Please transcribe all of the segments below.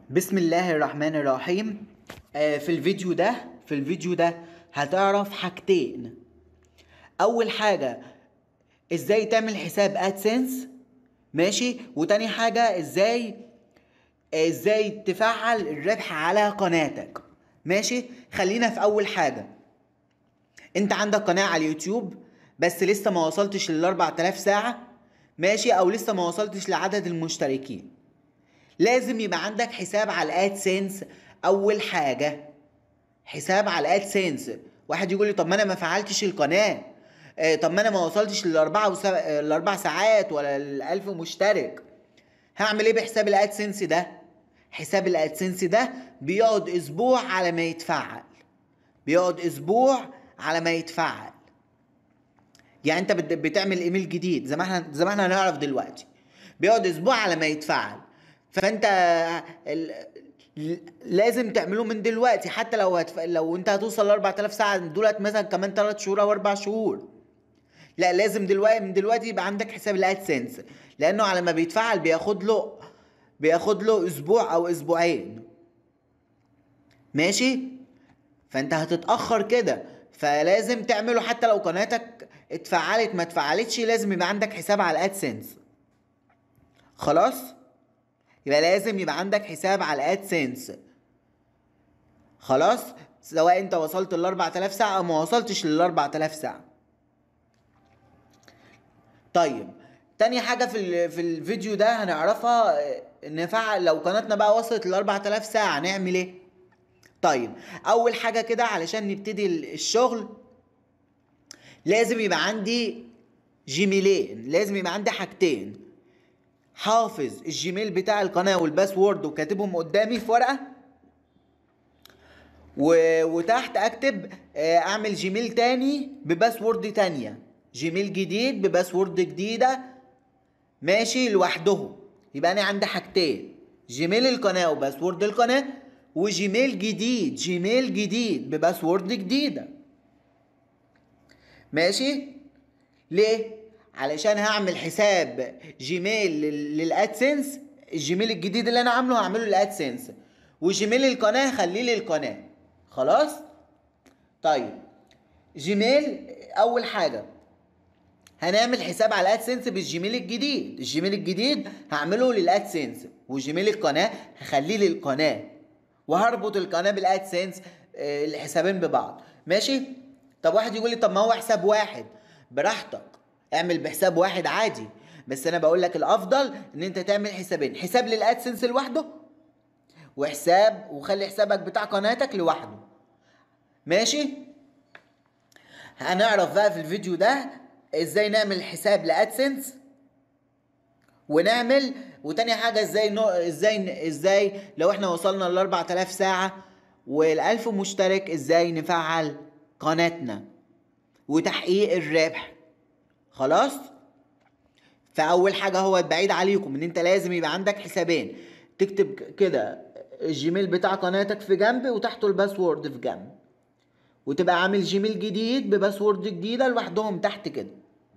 بسم الله الرحمن الرحيم آه، في الفيديو ده في الفيديو ده هتعرف حاجتين اول حاجة ازاي تعمل حساب ادسنس ماشي وتاني حاجة ازاي ازاي تفعل الربح على قناتك ماشي خلينا في اول حاجة انت عندك قناة على اليوتيوب بس لسه ما وصلتش لل 4000 ساعة ماشي او لسه ما وصلتش لعدد المشتركين لازم يبقى عندك حساب على الادسنس اول حاجه حساب على الادسنس واحد يقول لي طب ما انا ما فعلتش القناه آه، طب ما انا ما وصلتش للاربعه وسب... آه، الاربع ساعات ولا الالف مشترك هعمل ايه بحساب الادسنس ده حساب الادسنس ده بيقعد اسبوع على ما يتفعل بيقعد اسبوع على ما يتفعل يعني انت بت- بتعمل ايميل جديد زي ما احنا زي ما احنا هنعرف دلوقتي بيقعد اسبوع على ما يتفعل فانت ال- ل- لازم تعمله من دلوقتي حتى لو هتف... لو انت هتوصل ل 4000 ساعه دولت مثلا كمان 3 شهور او 4 شهور لا لازم دلوقتي من دلوقتي يبقى عندك حساب الادسنس لانه على ما بيتفعل بياخد له بياخد له اسبوع او اسبوعين ماشي فانت هتتاخر كده فلازم تعمله حتى لو قناتك اتفعلت ما اتفعلتش لازم يبقى عندك حساب على الادسنس خلاص يبقى لازم يبقى عندك حساب على الادسنس خلاص سواء انت وصلت ل 4000 ساعه او ما وصلتش لل 4000 ساعه طيب تاني حاجة في ال- في الفيديو ده هنعرفها اه، نفعل لو قناتنا بقى وصلت ل 4000 ساعة نعمل ايه؟ طيب أول حاجة كده علشان نبتدي ال- الشغل لازم يبقى عندي جيميلين لازم يبقى عندي حاجتين حافظ الجيميل بتاع القناة والباسورد وكاتبهم قدامي في ورقة و... وتحت اكتب آه، اعمل جيميل تاني بباسورد تانية جيميل جديد بباسورد جديدة ماشي لوحدهم يبقى انا عندي حاجتين جيميل القناة وباسورد القناة وجيميل جديد جيميل جديد بباسورد جديدة ماشي ليه علشان هعمل حساب جيميل لل- للادسنس الجيميل الجديد اللي انا عامله هعمله للادسنس وجيميل القناه خليه للقناه خلاص طيب جيميل اول حاجه هنعمل حساب على الادسنس بالجيميل الجديد الجيميل الجديد هعمله للادسنس وجيميل القناه هخليه للقناه وهربط القناه بالادسنس آه، الحسابين ببعض ماشي طب واحد يقول لي طب ما هو حساب واحد براحتك اعمل بحساب واحد عادي بس انا بقول لك الافضل ان انت تعمل حسابين حساب للادسنس لوحده وحساب وخلي حسابك بتاع قناتك لوحده ماشي هنعرف بقى في الفيديو ده ازاي نعمل حساب لادسنس ونعمل وتاني حاجه ازاي نو... ازاي ازاي لو احنا وصلنا ل 4000 ساعه وال1000 مشترك ازاي نفعل قناتنا وتحقيق الربح خلاص فاول حاجه هو بعيد عليكم ان انت لازم يبقى عندك حسابين تكتب ك- كده الجيميل بتاع قناتك في جنب وتحته الباسورد في جنب وتبقى عامل جيميل جديد بباسورد جديده لوحدهم تحت كده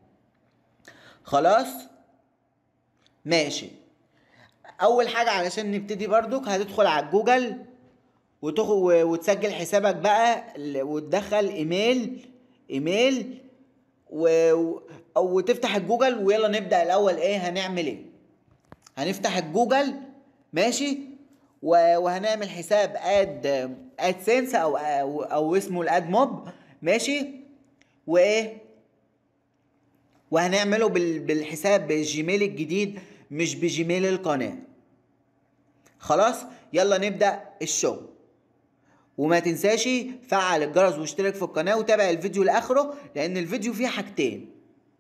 خلاص ماشي اول حاجه علشان نبتدي برضك هتدخل على جوجل وتخ... و- وتسجل حسابك بقى ال- وتدخل ايميل ايميل و... و- او تفتح الجوجل ويلا نبدا الاول ايه هنعمل ايه هنفتح الجوجل ماشي و... وهنعمل حساب اد اد سنس او او, أو اسمه الاد موب ماشي وايه وهنعمله بال... بالحساب بالجيميل الجديد مش بجيميل القناه خلاص يلا نبدا الشغل وما تنساش فعل الجرس واشترك في القناة وتابع الفيديو لآخره لأن الفيديو فيه حاجتين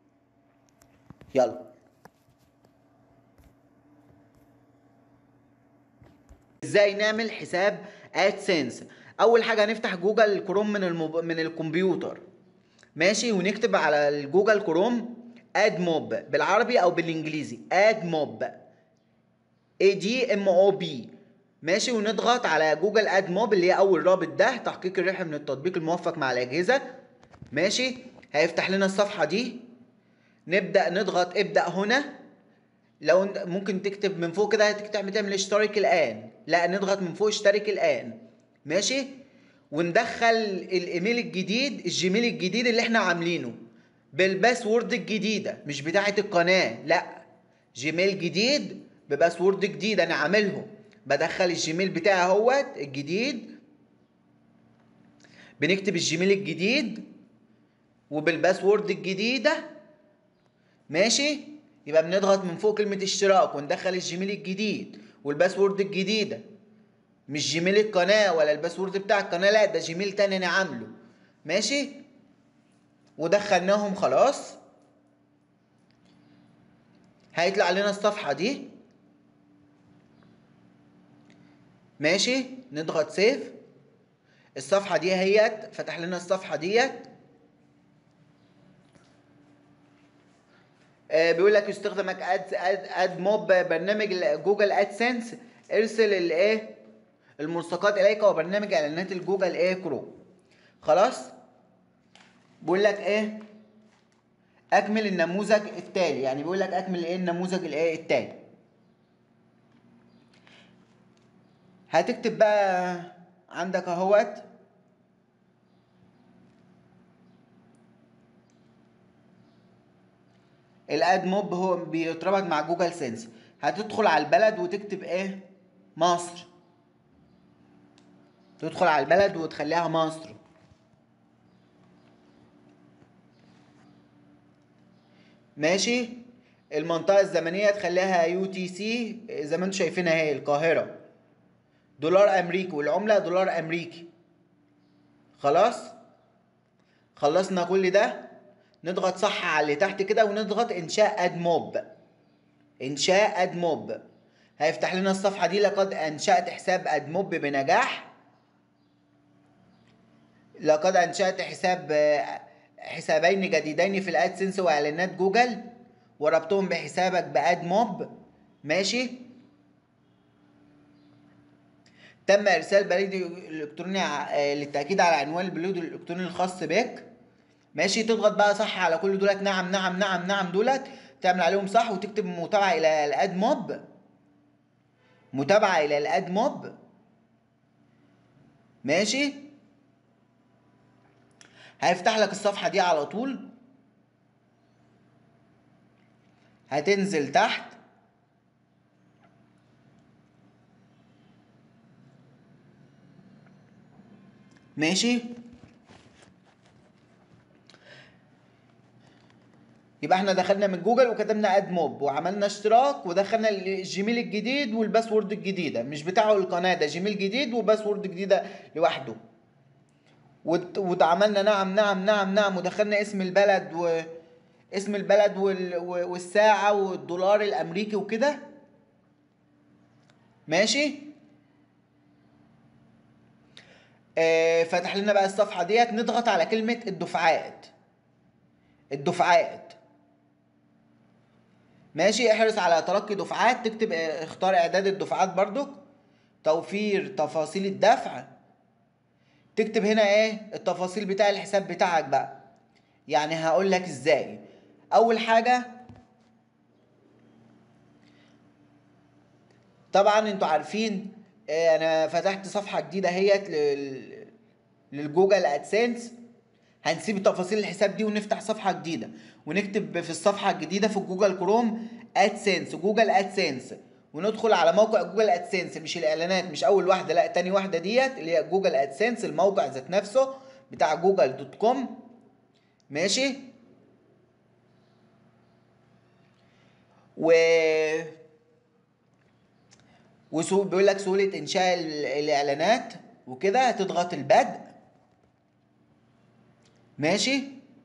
يلا ازاي نعمل حساب ادسنس اول حاجه هنفتح جوجل كروم من الموب... من الكمبيوتر ماشي ونكتب على الجوجل كروم اد موب بالعربي او بالانجليزي اد موب اي دي ام او بي ماشي ونضغط على جوجل اد موب اللي هي اول رابط ده تحقيق الربح من التطبيق الموفق مع الاجهزه ماشي هيفتح لنا الصفحه دي نبدا نضغط ابدا هنا لو انت ممكن تكتب من فوق كده هتكتب تعمل اشترك الان لا نضغط من فوق اشترك الان ماشي وندخل الايميل الجديد الجيميل الجديد اللي احنا عاملينه بالباسورد الجديده مش بتاعه القناه لا جيميل جديد بباسورد جديد انا عاملهم بدخل الجيميل بتاعي اهوت الجديد بنكتب الجيميل الجديد وبالباسورد الجديده ماشي يبقى بنضغط من فوق كلمه اشتراك وندخل الجيميل الجديد والباسورد الجديده مش جيميل القناه ولا الباسورد بتاع القناه لا ده جيميل تاني انا عامله ماشي ودخلناهم خلاص هيطلع لنا الصفحه دي ماشي نضغط سيف الصفحه دي اهيت فتح لنا الصفحه ديت آه بيقول لك يستخدمك اد اد اد موب برنامج جوجل ادسنس ارسل الايه الملصقات اليك وبرنامج اعلانات الجوجل ايه كرو خلاص بيقول لك ايه اكمل النموذج التالي يعني بيقول لك اكمل ايه النموذج الايه التالي هتكتب بقى عندك اهوت الاد موب هو بيتربط مع جوجل سينس هتدخل على البلد وتكتب ايه مصر تدخل على البلد وتخليها مصر ماشي المنطقة الزمنية تخليها يو تي سي زي ما انتم شايفينها اهي القاهرة دولار امريكي والعملة دولار امريكي خلاص خلصنا كل ده نضغط صح على اللي تحت كده ونضغط انشاء اد موب انشاء اد موب هيفتح لنا الصفحة دي لقد انشأت حساب اد موب بنجاح لقد انشأت حساب حسابين جديدين في الادسنس واعلانات جوجل وربطهم بحسابك باد موب ماشي تم ارسال بريد الكتروني للتاكيد على عنوان البريد الالكتروني الخاص بك ماشي تضغط بقى صح على كل دولت نعم نعم نعم نعم دولت تعمل عليهم صح وتكتب متابعه الى الاد موب متابعه الى الاد موب ماشي هيفتح لك الصفحة دي على طول هتنزل تحت ماشي يبقى احنا دخلنا من جوجل وكتبنا اد موب وعملنا اشتراك ودخلنا الجيميل الجديد والباسورد الجديده مش بتاعه القناه ده جيميل جديد وباسورد جديده لوحده وعملنا نعم نعم نعم نعم ودخلنا اسم البلد و اسم البلد وال... والساعة والدولار الأمريكي وكده ماشي آه فتح لنا بقى الصفحة ديت نضغط على كلمة الدفعات الدفعات ماشي احرص على تلقي دفعات تكتب اختار اعداد الدفعات برضك توفير تفاصيل الدفع تكتب هنا ايه التفاصيل بتاع الحساب بتاعك بقى يعني هقول لك ازاي اول حاجه طبعا انتوا عارفين اه انا فتحت صفحه جديده اهيت لل... للجوجل ادسنس هنسيب تفاصيل الحساب دي ونفتح صفحه جديده ونكتب في الصفحه الجديده في جوجل كروم ادسنس جوجل ادسنس وندخل على موقع جوجل ادسنس مش الاعلانات مش اول واحده لا تاني واحده ديت اللي هي جوجل ادسنس الموقع ذات نفسه بتاع جوجل دوت كوم ماشي و وسوق بيقول لك سهوله انشاء الاعلانات وكده هتضغط البدء ماشي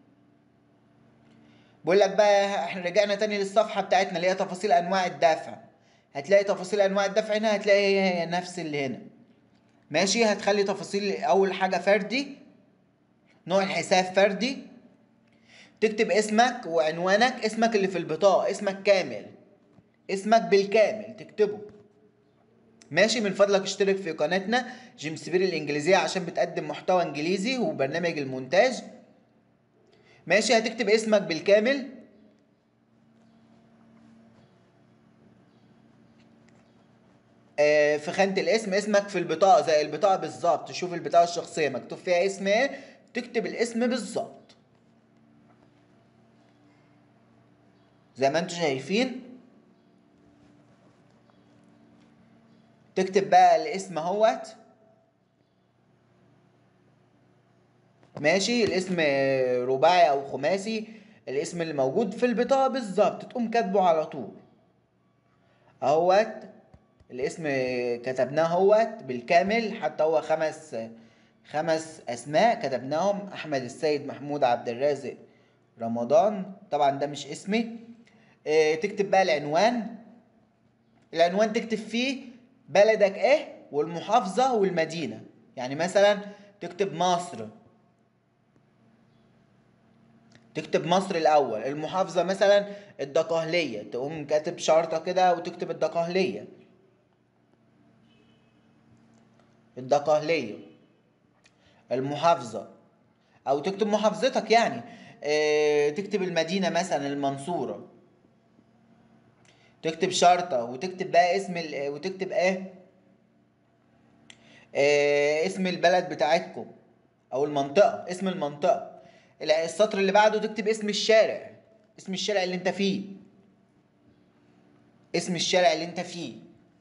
بيقول لك بقى احنا رجعنا تاني للصفحه بتاعتنا اللي هي تفاصيل انواع الدفع هتلاقي تفاصيل انواع الدفع هنا هتلاقي هي هي نفس اللي هنا ماشي هتخلي تفاصيل اول حاجه فردي نوع الحساب فردي تكتب اسمك وعنوانك اسمك اللي في البطاقه اسمك كامل اسمك بالكامل تكتبه ماشي من فضلك اشترك في قناتنا جيمس بير الانجليزيه عشان بتقدم محتوى انجليزي وبرنامج المونتاج ماشي هتكتب اسمك بالكامل آه، في خانة الاسم اسمك في البطاقة زي البطاقة بالظبط شوف البطاقة الشخصية مكتوب فيها اسم ايه تكتب الاسم بالظبط زي ما انتم شايفين تكتب بقى الاسم اهوت ماشي الاسم رباعي او خماسي الاسم اللي موجود في البطاقة بالظبط تقوم كاتبه على طول اهوت الاسم كتبناه اهوت بالكامل حتى هو خمس خمس اسماء كتبناهم احمد السيد محمود عبد الرازق رمضان طبعا ده مش اسمي اه تكتب بقى العنوان العنوان تكتب فيه بلدك ايه والمحافظة والمدينة يعني مثلا تكتب مصر تكتب مصر الاول المحافظة مثلا الدقهلية تقوم كاتب شرطة كده وتكتب الدقهلية الدقهلية المحافظة او تكتب محافظتك يعني اه تكتب المدينة مثلا المنصورة تكتب شرطة وتكتب بقى اسم ال... وتكتب ايه اه اسم البلد بتاعتكم او المنطقة اسم المنطقة السطر اللي بعده تكتب اسم الشارع اسم الشارع اللي انت فيه اسم الشارع اللي انت فيه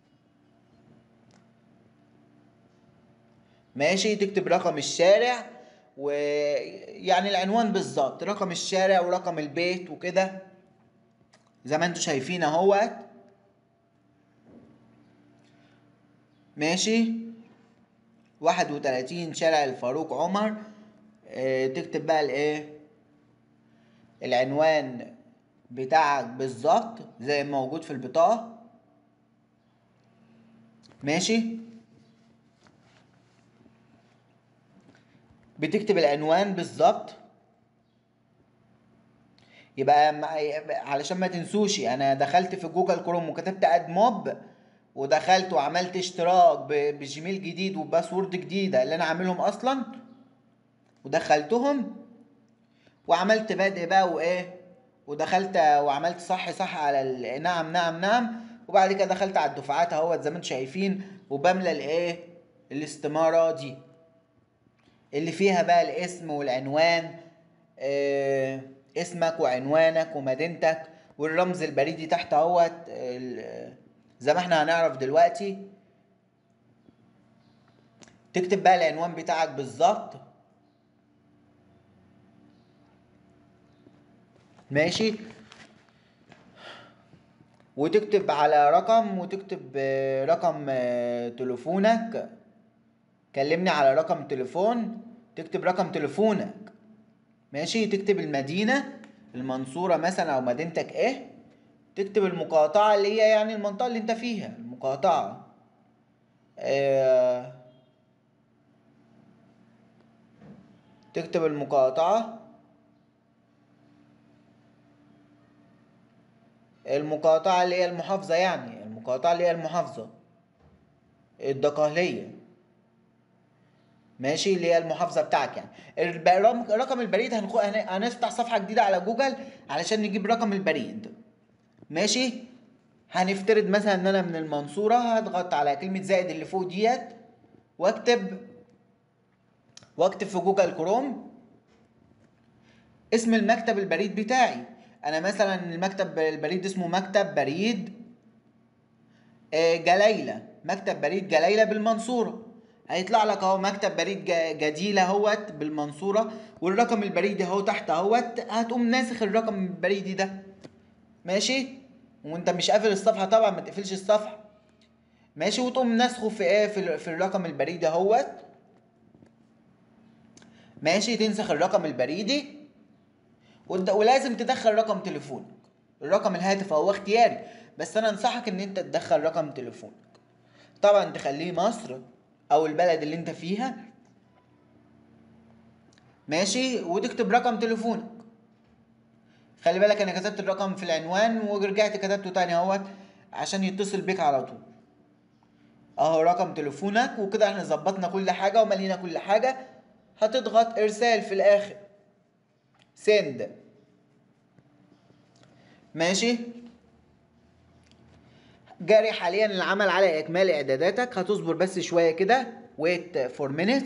ماشي تكتب رقم الشارع ويعني العنوان بالظبط رقم الشارع ورقم البيت وكده زي ما انتم شايفين اهوت ماشي واحد وتلاتين شارع الفاروق عمر اه تكتب بقى الايه العنوان بتاعك بالظبط زي ما موجود في البطاقة ماشي بتكتب العنوان بالظبط يبقى علشان ما تنسوش انا دخلت في جوجل كروم وكتبت اد موب ودخلت وعملت اشتراك بجيميل جديد وباسورد جديده اللي انا عاملهم اصلا ودخلتهم وعملت بادئ بقى وايه ودخلت وعملت صح صح على نعم نعم نعم وبعد كده دخلت على الدفعات اهوت زي ما انتم شايفين وبملى الايه الاستماره دي اللي فيها بقى الاسم والعنوان اه اسمك وعنوانك ومدينتك والرمز البريدي تحت اهوت زي ما احنا هنعرف دلوقتي تكتب بقى العنوان بتاعك بالظبط ماشي وتكتب على رقم وتكتب رقم تليفونك كلمني على رقم تليفون تكتب رقم تليفونك ماشي تكتب المدينة المنصورة مثلا أو مدينتك إيه تكتب المقاطعة اللي هي يعني المنطقة اللي أنت فيها المقاطعة آه تكتب المقاطعة المقاطعة اللي هي المحافظة يعني المقاطعة اللي هي المحافظة الدقهلية ماشي اللي هي المحافظه بتاعك يعني رقم البريد هنخ... هنفتح صفحه جديده على جوجل علشان نجيب رقم البريد ماشي هنفترض مثلا ان انا من المنصوره هضغط على كلمه زائد اللي فوق ديت واكتب واكتب في جوجل كروم اسم المكتب البريد بتاعي انا مثلا المكتب البريد اسمه مكتب بريد جليله مكتب بريد جليله بالمنصوره هيطلع لك اهو مكتب بريد جديلة اهوت بالمنصورة والرقم البريدي اهو تحت اهوت هتقوم ناسخ الرقم البريدي ده ماشي وانت مش قافل الصفحة طبعا ما تقفلش الصفحة ماشي وتقوم ناسخه في ايه في, في الرقم البريدي اهوت ماشي تنسخ الرقم البريدي ولازم تدخل رقم تليفونك الرقم الهاتف هو اختياري بس انا انصحك ان انت تدخل رقم تليفونك طبعا تخليه مصر او البلد اللي انت فيها ماشي وتكتب رقم تليفونك خلي بالك انا كتبت الرقم في العنوان ورجعت كتبته تاني اهوت عشان يتصل بيك على طول اهو رقم تليفونك وكده احنا ظبطنا كل حاجه وملينا كل حاجه هتضغط ارسال في الاخر سند ماشي جاري حاليا العمل على اكمال اعداداتك هتصبر بس شويه كده wait for minutes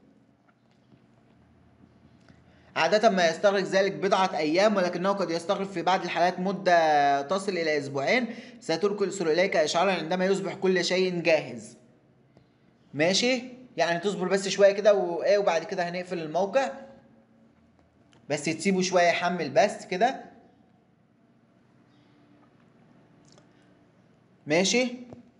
عادة ما يستغرق ذلك بضعة أيام ولكنه قد يستغرق في بعض الحالات مدة تصل إلى أسبوعين سترسل إليك إشعارا عندما يصبح كل شيء جاهز ماشي يعني تصبر بس شوية كده وإيه وبعد كده هنقفل الموقع بس تسيبه شوية يحمل بس كده ماشي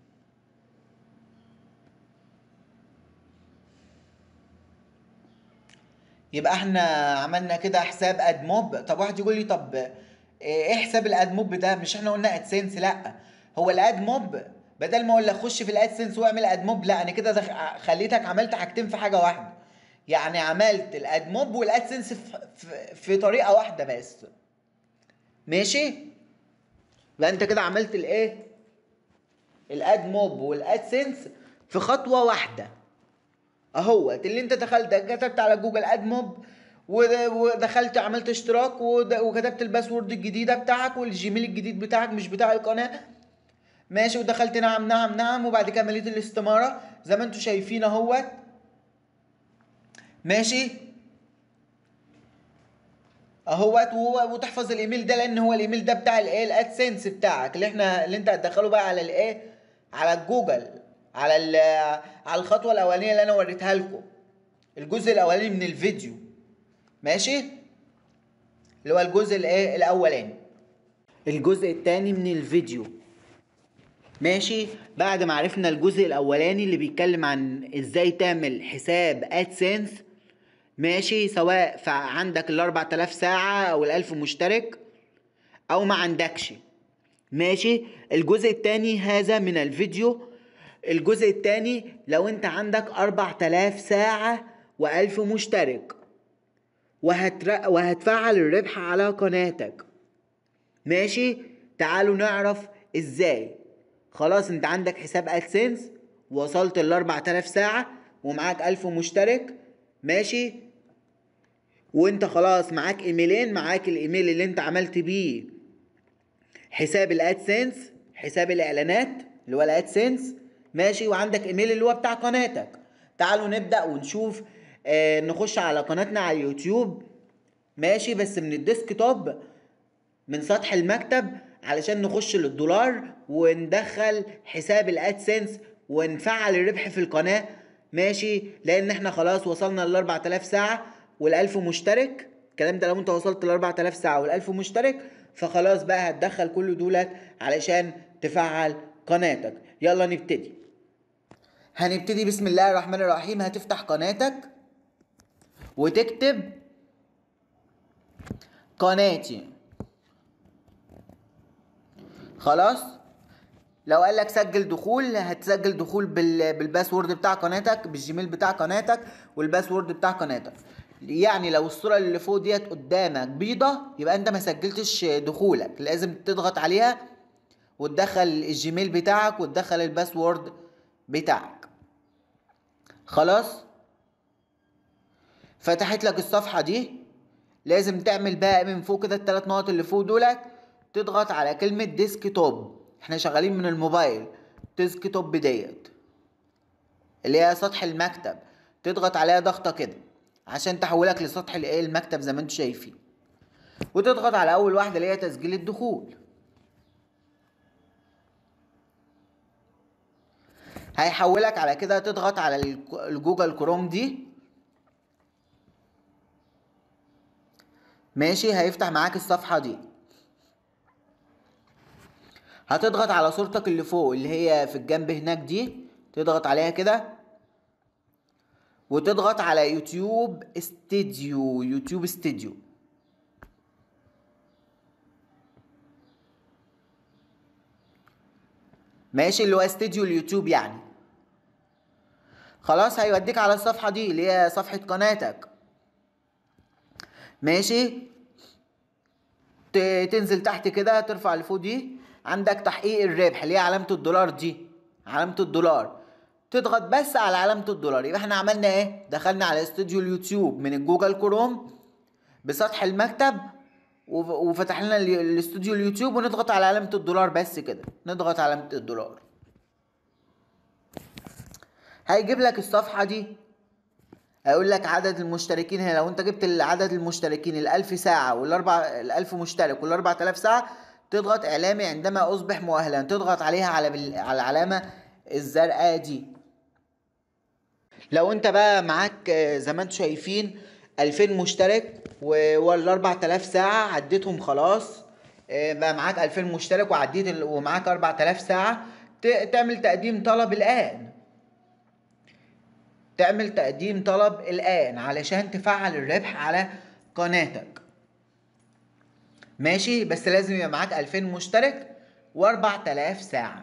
يبقى احنا عملنا كده حساب اد موب طب واحد يقول لي طب ايه حساب الاد موب ده مش احنا قلنا ادسنس لا هو الاد موب بدل ما اقول لك خش في الادسنس واعمل اد موب لا انا كده دخ... خليتك عملت حاجتين في حاجه واحده يعني عملت الاد موب والادسنس في... في... في طريقه واحده بس ماشي يبقى انت كده عملت الايه الاد موب والادسنس في خطوه واحده اهوت اللي انت دخلت كتبت على جوجل اد موب ودخلت عملت اشتراك وكتبت الباسورد الجديده بتاعك والجيميل الجديد بتاعك مش بتاع القناه ماشي ودخلت نعم نعم نعم وبعد كده مليت الاستماره زي ما انتم شايفين اهوت ماشي اهوت وتحفظ الايميل ده لان هو الايميل ده بتاع الايه الادسنس بتاعك اللي احنا اللي انت هتدخله بقى على الايه على جوجل على على الخطوه الاولانيه اللي انا وريتها لكم الجزء الاولاني من الفيديو ماشي اللي هو الجزء الايه الاولاني الجزء الثاني من الفيديو ماشي بعد ما عرفنا الجزء الاولاني اللي بيتكلم عن ازاي تعمل حساب ادسنس ماشي سواء عندك ال 4000 ساعة او ال 1000 مشترك او ما عندكش ماشي الجزء الثاني هذا من الفيديو الجزء الثاني لو انت عندك 4000 ساعة و1000 مشترك وهتر... وهتفعل الربح على قناتك ماشي تعالوا نعرف ازاي خلاص انت عندك حساب ادسنس وصلت ل 4000 ساعة ومعاك 1000 مشترك ماشي وانت خلاص معاك ايميلين معاك الايميل اللي انت عملت بيه حساب الادسنس حساب الاعلانات اللي هو الادسنس ماشي وعندك ايميل اللي هو بتاع قناتك تعالوا نبدا ونشوف آه نخش على قناتنا على اليوتيوب ماشي بس من الديسك توب من سطح المكتب علشان نخش للدولار وندخل حساب الادسنس ونفعل الربح في القناه ماشي لان احنا خلاص وصلنا ل 4000 ساعه وال1000 مشترك الكلام ده لو انت وصلت ل 4000 ساعه وال1000 مشترك فخلاص بقى هتدخل كل دولت علشان تفعل قناتك يلا نبتدي هنبتدي بسم الله الرحمن الرحيم هتفتح قناتك وتكتب قناتي خلاص لو قال لك سجل دخول هتسجل دخول بال... بالباسورد بتاع قناتك بالجيميل بتاع قناتك والباسورد بتاع قناتك يعني لو الصورة اللي فوق ديت قدامك بيضة يبقى انت ما سجلتش دخولك لازم تضغط عليها وتدخل الجيميل بتاعك وتدخل الباسورد بتاعك خلاص فتحت لك الصفحة دي لازم تعمل بقى من فوق كده التلات نقط اللي فوق دولت تضغط على كلمة ديسك توب احنا شغالين من الموبايل ديسك توب ديت اللي هي سطح المكتب تضغط عليها ضغطة كده عشان تحولك لسطح الايه المكتب زي ما انتم شايفين وتضغط على اول واحدة اللي هي تسجيل الدخول هيحولك على كده تضغط على الجوجل كروم دي ماشي هيفتح معاك الصفحة دي هتضغط على صورتك اللي فوق اللي هي في الجنب هناك دي تضغط عليها كده وتضغط على يوتيوب استديو يوتيوب استديو ماشي اللي هو استديو اليوتيوب يعني خلاص هيوديك على الصفحة دي اللي هي صفحة قناتك ماشي تنزل تحت كده ترفع لفوق دي عندك تحقيق الربح اللي هي علامة الدولار دي علامة الدولار تضغط بس على علامة الدولار يبقى احنا عملنا ايه دخلنا على استوديو اليوتيوب من الجوجل كروم بسطح المكتب وف- وفتح لنا ال- الاستوديو اليوتيوب ونضغط على علامة الدولار بس كده نضغط على علامة الدولار هيجيب لك الصفحة دي هيقول لك عدد المشتركين هنا لو انت جبت عدد المشتركين الألف ساعة والأربع الألف مشترك والأربع تلاف ساعة تضغط إعلامي عندما أصبح مؤهلا تضغط عليها على بال... على العلامة الزرقاء دي لو انت بقى معاك آه، زي ما انتم شايفين 2000 مشترك و- ولا 4000 ساعة عديتهم خلاص آه، بقى معاك 2000 مشترك وعديت ال... ومعاك 4000 ساعة ت... تعمل تقديم طلب الآن تعمل تقديم طلب الآن علشان تفعل الربح على قناتك ماشي بس لازم يبقى معاك 2000 مشترك و4000 ساعة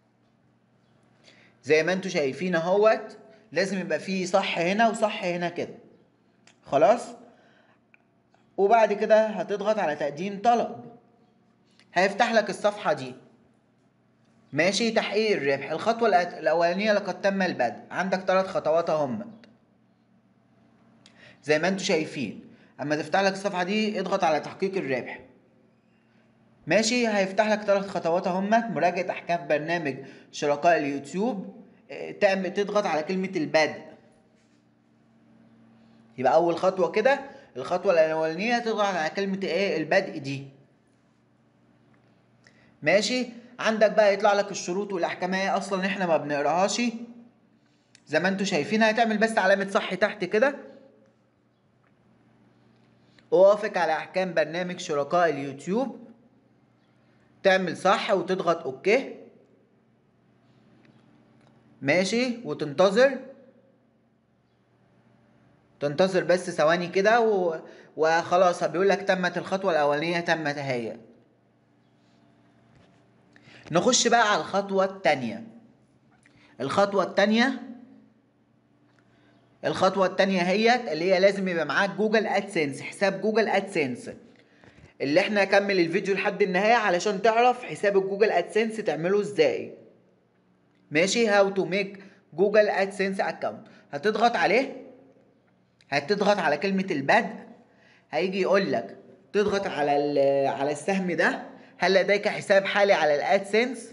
زي ما انتوا شايفين اهوت لازم يبقى فيه صح هنا وصح هنا كده خلاص وبعد كده هتضغط على تقديم طلب هيفتح لك الصفحة دي ماشي تحقيق الربح الخطوة الأت- الأولانية لقد تم البدء عندك ثلاث خطوات اهم زي ما انتوا شايفين اما تفتح لك الصفحة دي اضغط على تحقيق الربح ماشي هيفتح لك ثلاث خطوات اهم مراجعة احكام برنامج شركاء اليوتيوب اه، تعمل تضغط على كلمة البدء يبقى اول خطوة كده الخطوة الاولانية تضغط على كلمة ايه البدء دي ماشي عندك بقى يطلع لك الشروط والاحكام هي اصلا احنا ما بنقراهاش زي ما انتوا شايفين هتعمل بس علامة صح تحت كده اوافق على احكام برنامج شركاء اليوتيوب تعمل صح وتضغط اوكي ماشي وتنتظر تنتظر بس ثواني كده و... وخلاص بيقول لك تمت الخطوة الأولانية تمت اهي نخش بقى على الخطوة التانية الخطوة التانية الخطوة التانية هي اللي هي لازم يبقى معاك جوجل ادسنس حساب جوجل ادسنس اللي احنا هكمل الفيديو لحد النهاية علشان تعرف حساب الجوجل ادسنس تعمله ازاي ماشي هاو تو ميك جوجل ادسنس اكونت هتضغط عليه هتضغط على كلمة البدء هيجي يقول لك تضغط على ال- على السهم ده هل لديك حساب حالي على الادسنس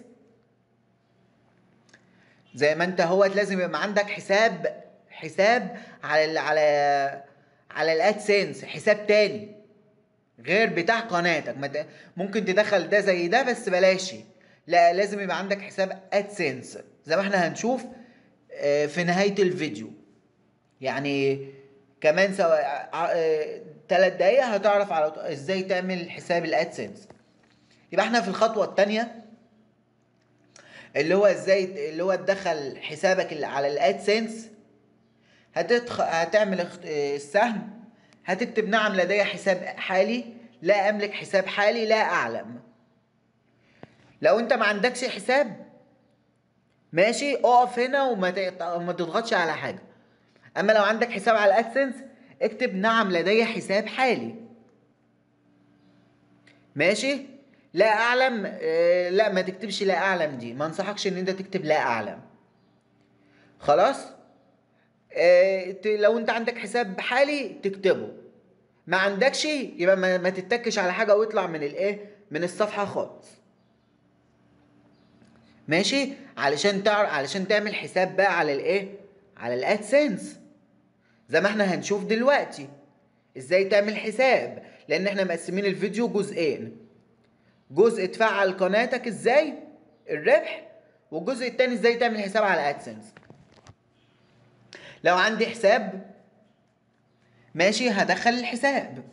زي ما انت هوت لازم يبقى عندك حساب حساب على ال على على الادسنس حساب تاني غير بتاع قناتك ما ت- ممكن تدخل ده زي ده بس بلاش لا لازم يبقى عندك حساب ادسنس زي ما احنا هنشوف آه، في نهاية الفيديو يعني كمان سوا ثلاث دقايق هتعرف على ط- ازاي تعمل حساب الادسنس يبقى احنا في الخطوة التانية اللي هو ازاي اللي هو تدخل حسابك اللي على الادسنس هتدخ... هتعمل اخت- اه، السهم هتكتب نعم لدي حساب حالي لا املك حساب حالي لا اعلم لو انت ما عندكش حساب ماشي اقف هنا وما ت- وما تضغطش على حاجه اما لو عندك حساب على الادسنس اكتب نعم لدي حساب حالي ماشي لا اعلم اه، لا ما تكتبش لا اعلم دي ما انصحكش ان انت تكتب لا اعلم خلاص اه، ت- لو انت عندك حساب حالي تكتبه ما عندكش يبقى ما, ما تتكش على حاجه واطلع من الايه من الصفحه خالص ماشي علشان تعرف علشان تعمل حساب بقى على الايه على الادسنس زي ما احنا هنشوف دلوقتي ازاي تعمل حساب لان احنا مقسمين الفيديو جزئين جزء تفعل قناتك ازاي الربح والجزء التاني ازاي تعمل حساب على ادسنس لو عندي حساب ماشي هدخل الحساب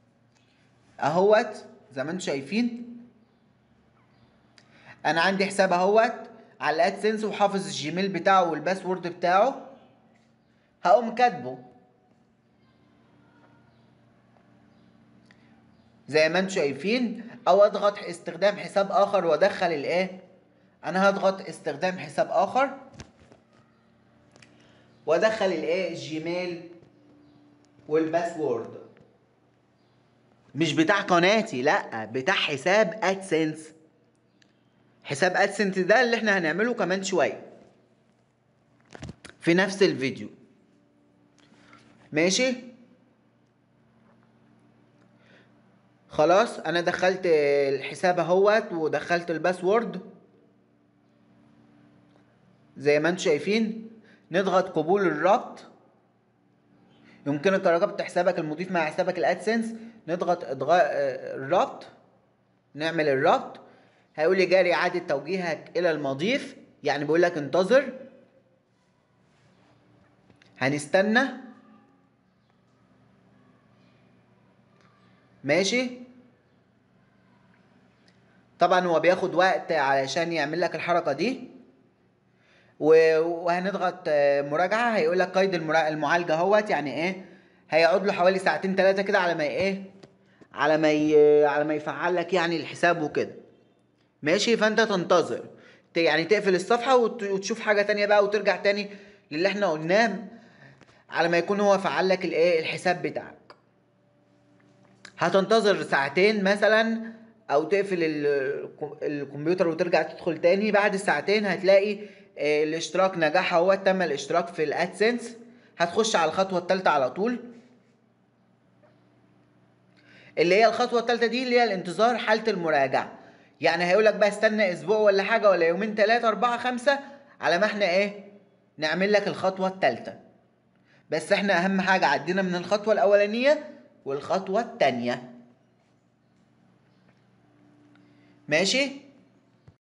اهوت زي ما انتم شايفين انا عندي حساب اهوت على الادسنس وحافظ الجيميل بتاعه والباسورد بتاعه هقوم كاتبه زي ما انتم شايفين او اضغط استخدام حساب اخر وادخل الايه انا هضغط استخدام حساب اخر وادخل الايه الجيميل والباسورد مش بتاع قناتي لا بتاع حساب ادسنس حساب ادسنس ده اللي احنا هنعمله كمان شويه في نفس الفيديو ماشي خلاص انا دخلت الحساب اهوت ودخلت الباسورد زي ما انتم شايفين نضغط قبول الربط يمكنك ربط حسابك المضيف مع حسابك الادسنس نضغط اضغاء الربط نعمل الربط هيقول لي جاري اعاده توجيهك الى المضيف يعني بيقول لك انتظر هنستنى ماشي طبعا هو بياخد وقت علشان يعمل لك الحركه دي و- وهنضغط آه، مراجعه هيقول لك قيد المرا- المعالجه اهوت يعني ايه هيقعد له حوالي ساعتين ثلاثه كده على ما ايه على ما ي... على ما يفعل لك يعني الحساب وكده ماشي فانت تنتظر ت- يعني تقفل الصفحه وت... وتشوف حاجه تانية بقى وترجع تاني للي احنا قلناه على ما يكون هو فعل لك الايه الحساب بتاعك هتنتظر ساعتين مثلا او تقفل ال- الكمبيوتر وترجع تدخل تاني بعد الساعتين هتلاقي آه، الاشتراك نجح هو تم الاشتراك في الادسنس هتخش على الخطوه الثالثه على طول اللي هي الخطوه الثالثه دي اللي هي الانتظار حاله المراجعه يعني هيقول لك بقى استنى اسبوع ولا حاجه ولا يومين ثلاثه اربعه خمسه على ما احنا ايه نعمل لك الخطوه الثالثه بس احنا اهم حاجه عدينا من الخطوه الاولانيه والخطوه الثانيه ماشي